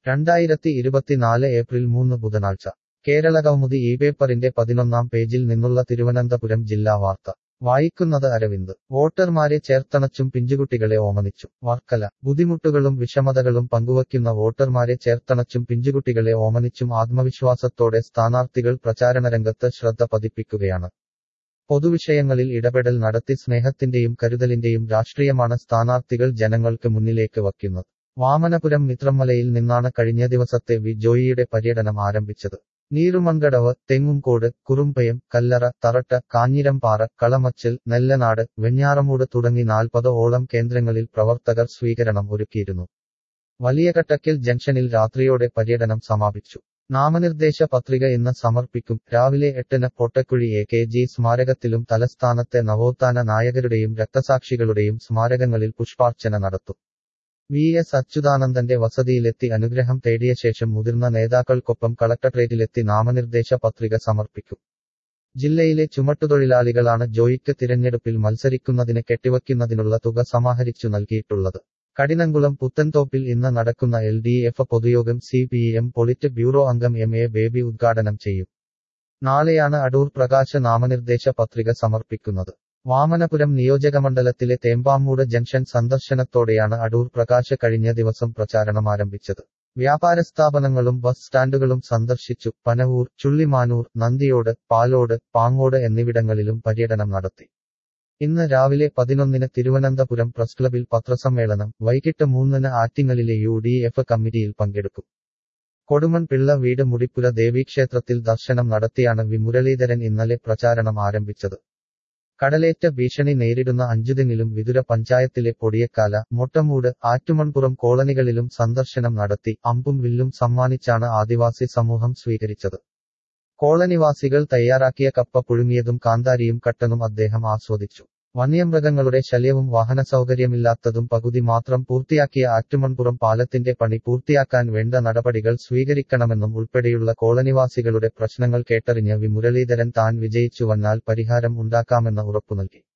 രണ്ടായിരത്തി ഇരുപത്തിനാല് ഏപ്രിൽ മൂന്ന് ബുധനാഴ്ച കേരളകൗമുദി ഈ പേപ്പറിന്റെ പതിനൊന്നാം പേജിൽ നിന്നുള്ള തിരുവനന്തപുരം ജില്ലാ വാർത്ത വായിക്കുന്നത് അരവിന്ദ് വോട്ടർമാരെ ചേർത്തണച്ചും പിഞ്ചുകുട്ടികളെ ഓമനിച്ചും വർക്കല ബുദ്ധിമുട്ടുകളും വിഷമതകളും പങ്കുവയ്ക്കുന്ന വോട്ടർമാരെ ചേർത്തണച്ചും പിഞ്ചുകുട്ടികളെ ഓമനിച്ചും ആത്മവിശ്വാസത്തോടെ സ്ഥാനാർത്ഥികൾ പ്രചാരണരംഗത്ത് ശ്രദ്ധ പതിപ്പിക്കുകയാണ് പൊതുവിഷയങ്ങളിൽ ഇടപെടൽ നടത്തി സ്നേഹത്തിന്റെയും കരുതലിന്റെയും രാഷ്ട്രീയമാണ് സ്ഥാനാർത്ഥികൾ ജനങ്ങൾക്ക് മുന്നിലേക്ക് വയ്ക്കുന്നത് വാമനപുരം മിത്രമലയിൽ നിന്നാണ് കഴിഞ്ഞ ദിവസത്തെ വി ജോയിയുടെ പര്യടനം ആരംഭിച്ചത് നീരുമങ്കടവ് തെങ്ങുംകോട് കുറുമ്പയം കല്ലറ തറട്ട കാഞ്ഞിരംപാറ കളമച്ചൽ നെല്ലനാട് വെഞ്ഞാറമൂട് തുടങ്ങി നാൽപ്പത് ഓളം കേന്ദ്രങ്ങളിൽ പ്രവർത്തകർ സ്വീകരണം ഒരുക്കിയിരുന്നു വലിയ കട്ടക്കൽ ജംഗ്ഷനിൽ രാത്രിയോടെ പര്യടനം സമാപിച്ചു നാമനിർദ്ദേശ പത്രിക ഇന്ന് സമർപ്പിക്കും രാവിലെ എട്ടിന് പൊട്ടക്കുഴി എ കെ ജി സ്മാരകത്തിലും തലസ്ഥാനത്തെ നവോത്ഥാന നായകരുടെയും രക്തസാക്ഷികളുടെയും സ്മാരകങ്ങളിൽ പുഷ്പാർച്ചന നടത്തും വി എസ് അച്യുതാനന്ദന്റെ വസതിയിലെത്തി അനുഗ്രഹം തേടിയ ശേഷം മുതിർന്ന നേതാക്കൾക്കൊപ്പം കളക്ടറേറ്റിലെത്തി നാമനിർദ്ദേശ പത്രിക സമർപ്പിക്കും ജില്ലയിലെ ചുമട്ടുതൊഴിലാളികളാണ് ജോയിക്ക് തിരഞ്ഞെടുപ്പിൽ മത്സരിക്കുന്നതിന് കെട്ടിവയ്ക്കുന്നതിനുള്ള തുക സമാഹരിച്ചു നൽകിയിട്ടുള്ളത് കടിനംകുളം പുത്തൻതോപ്പിൽ ഇന്ന് നടക്കുന്ന എൽ ഡി എഫ് പൊതുയോഗം C P M politburo അംഗം എം എ ബേബി ഉദ്ഘാടനം ചെയ്യും നാളെയാണ് അടൂർ പ്രകാശ് നാമനിർദ്ദേശ പത്രിക സമർപ്പിക്കുന്നത് വാമനപുരം നിയോജകമണ്ഡലത്തിലെ തേമ്പാമൂട് ജംഗ്ഷൻ സന്ദർശനത്തോടെയാണ് അടൂർ പ്രകാശ് കഴിഞ്ഞ ദിവസം പ്രചാരണം ആരംഭിച്ചത് വ്യാപാര സ്ഥാപനങ്ങളും ബസ് സ്റ്റാൻഡുകളും സന്ദർശിച്ചു പനവൂർ ചുള്ളിമാനൂർ നന്ദിയോട് പാലോട് പാങ്ങോട് എന്നിവിടങ്ങളിലും പര്യടനം നടത്തി ഇന്ന് രാവിലെ പതിനൊന്നിന് തിരുവനന്തപുരം പ്രസ് ക്ലബിൽ പത്രസമ്മേളനം വൈകിട്ട് മൂന്നിന് ആറ്റിങ്ങലിലെ യു ഡി എഫ് കമ്മിറ്റിയിൽ പങ്കെടുക്കും കൊടുമൺ പിള്ള വീട് മുടിപ്പുര ദേവീക്ഷേത്രത്തിൽ ദർശനം നടത്തിയാണ് വി മുരളീധരൻ ഇന്നലെ പ്രചാരണം ആരംഭിച്ചത് കടലേറ്റ ഭീഷണി നേരിടുന്ന അഞ്ചുതെങ്ങിലും വിതുര പഞ്ചായത്തിലെ പൊടിയക്കാല മൊട്ടമൂട് ആറ്റുമൺപുറം കോളനികളിലും സന്ദർശനം നടത്തി അമ്പും വില്ലും സമ്മാനിച്ചാണ് ആദിവാസി സമൂഹം സ്വീകരിച്ചത് കോളനിവാസികൾ തയ്യാറാക്കിയ കപ്പ പുഴുങ്ങിയതും കാന്താരിയും കട്ടനും അദ്ദേഹം ആസ്വദിച്ചു വന്യമൃഗങ്ങളുടെ ശല്യവും വാഹന സൗകര്യമില്ലാത്തതും പകുതി മാത്രം പൂർത്തിയാക്കിയ ആറ്റുമൺപുറം പാലത്തിന്റെ പണി പൂർത്തിയാക്കാൻ വേണ്ട നടപടികൾ സ്വീകരിക്കണമെന്നും ഉൾപ്പെടെയുള്ള കോളനിവാസികളുടെ പ്രശ്നങ്ങൾ കേട്ടറിഞ്ഞ വി മുരളീധരൻ താൻ വിജയിച്ചു വന്നാൽ പരിഹാരം ഉണ്ടാക്കാമെന്ന് ഉറപ്പു നൽകി